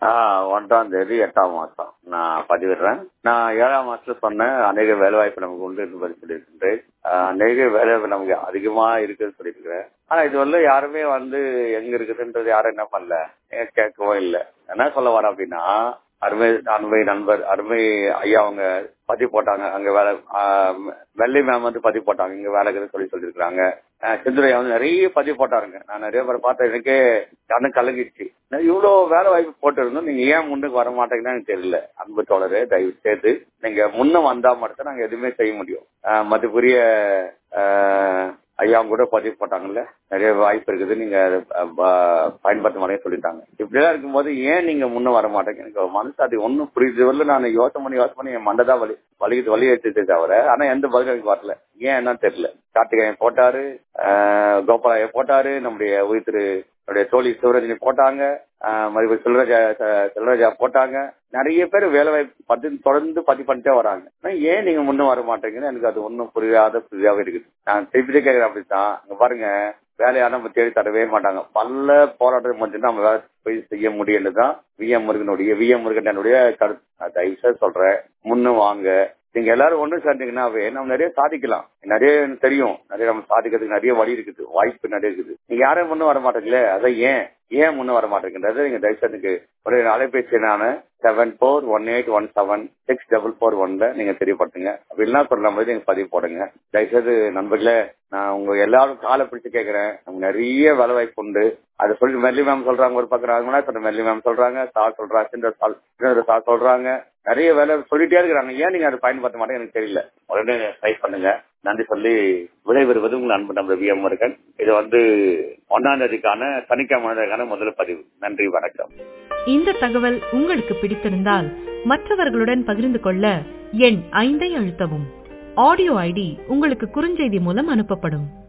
ஒன்றாம் தேதி எட்டாம் மாசம் நான் பதிவிடுறேன் நான் ஏழாம் மாசத்துல சொன்னேன் அநேக வேலை வாய்ப்பு நமக்கு உண்டு என்று பதில் சொல்லியிருக்கின்றேன் ஆஹ் அநேக வேலை வாய்ப்பு நமக்கு அதிகமா இருக்குன்னு சொல்லியிருக்கிறேன் ஆனா இது வந்து யாருமே வந்து எங்க இருக்குதுன்றது யாரும் என்ன பண்ணல ஏன் கேட்கவும் இல்லை என்ன சொல்ல வரேன் அப்படின்னா அருமை அருமை நண்பர் அருமை ஐயா அவங்க பதிவு போட்டாங்க அங்க வேலை ஆஹ் வெள்ளை மேம் வந்து பதிவு போட்டாங்க இங்க வேலை இருக்குதுன்னு சொல்லி சொல்லியிருக்காங்க செந்துரையா வந்து நிறைய பதிவு போட்டாருங்க நான் நிறைய பேர் பார்த்தேன் எனக்கே கண்ணு கலங்கிடுச்சு நான் இவ்வளவு வேலை வாய்ப்பு போட்டு இருந்தோம் நீங்க ஏன் முன்னுக்கு வர மாட்டேங்கன்னு எனக்கு தெரியல அன்பு தோழரே தயவு செய்து நீங்க முன்ன வந்தா மட்டும் நாங்க எதுவுமே செய்ய முடியும் ஆஹ் மதிப்புரிய ஆஹ் ஐயா கூட பதிவு போட்டாங்கல்ல நிறைய வாய்ப்பு இருக்குது நீங்க அதை பயன்படுத்த மாதிரி சொல்லிட்டாங்க இப்படிலாம் இருக்கும்போது ஏன் நீங்க முன்ன வர மாட்டேங்க எனக்கு மனசு அது ஒன்னும் புரியுது வரல நான் யோசனை பண்ணி யோசனை பண்ணி என் மண்டதான் வலி வலிக்குது வலி எடுத்துட்டு தவிர ஆனா எந்த பதிலும் எனக்கு வரல ஏன் என்னன்னு தெரியல கார்த்திகேயன் போட்டாரு கோபாலைய போட்டாரு நம்முடைய உயிர் திரு என்னுடைய தோழி சிவரஞ்சனி போட்டாங்க மறுபடியும் செல்வராஜா செல்வராஜா போட்டாங்க நிறைய பேர் வேலை வாய்ப்பு பத்தி தொடர்ந்து பதிவு பண்ணிட்டே வராங்க ஏன் நீங்க முன்னும் வர மாட்டேங்கன்னு எனக்கு அது ஒன்றும் புரியாத புரியாவே இருக்குது நான் திருப்பி கேட்கிறேன் அப்படித்தான் இங்க பாருங்க வேலையா நம்ம தேடி தரவே மாட்டாங்க பல போராட்டம் மட்டும் நம்ம வேலை போய் செய்ய முடியும்னு தான் வி எம் முருகனுடைய வி எம் முருகனுடைய கருத்து நான் தயவு சொல்றேன் முன்னு வாங்க நீங்க எல்லாரும் ஒண்ணு சேர்ந்தீங்கன்னாவே நம்ம நிறைய சாதிக்கலாம் நிறைய தெரியும் நிறைய நம்ம சாதிக்கிறதுக்கு நிறைய வழி இருக்குது வாய்ப்பு நிறைய இருக்குது நீங்க யாரும் முன்னும் வர மாட்டீங்களே அதை ஏன் ஏன் முன்ன வர மாட்டேங்கிறது நீங்க தயவுசெய்து ஒரு அலைபேசி நான் seven four one eight one seven six double four ஒன்ல நீங்க தெரியப்படுத்துங்க அப்படி எல்லாம் சொல்ற மாதிரி நீங்க பதிவு போடுங்க தயவுசெய்து நண்பர்களே நான் உங்க எல்லாரும் காலை பிடிச்சு கேட்கிறேன் நமக்கு நிறைய வேலை வாய்ப்பு உண்டு அதை சொல்லி மெல்லி மேம் சொல்றாங்க ஒரு பக்கம் ராஜமனா மெல்லி மேம் சொல்றாங்க சார் சொல்றாங்க சிண்டர் சால் சார் சொல்றாங்க நிறைய வேலை சொல்லிட்டே இருக்கிறாங்க ஏன் நீங்க அதை பயன்படுத்த மாட்டேங்க எனக்கு தெரியல உடனே ட்ரை பண்ணுங்க நன்றி சொல்லி விடைபெறுவது உங்கள் அன்பு நம்பர் வி எம் முருகன் இது வந்து ஒன்னாம் தேதிக்கான சனிக்கிழமைக்கான முதல் பதிவு நன்றி வணக்கம் இந்த தகவல் உங்களுக்கு பிடித்திருந்தால் மற்றவர்களுடன் பகிர்ந்து கொள்ள எண் ஐந்தை அழுத்தவும் ஆடியோ ஐடி உங்களுக்கு குறுஞ்செய்தி மூலம் அனுப்பப்படும்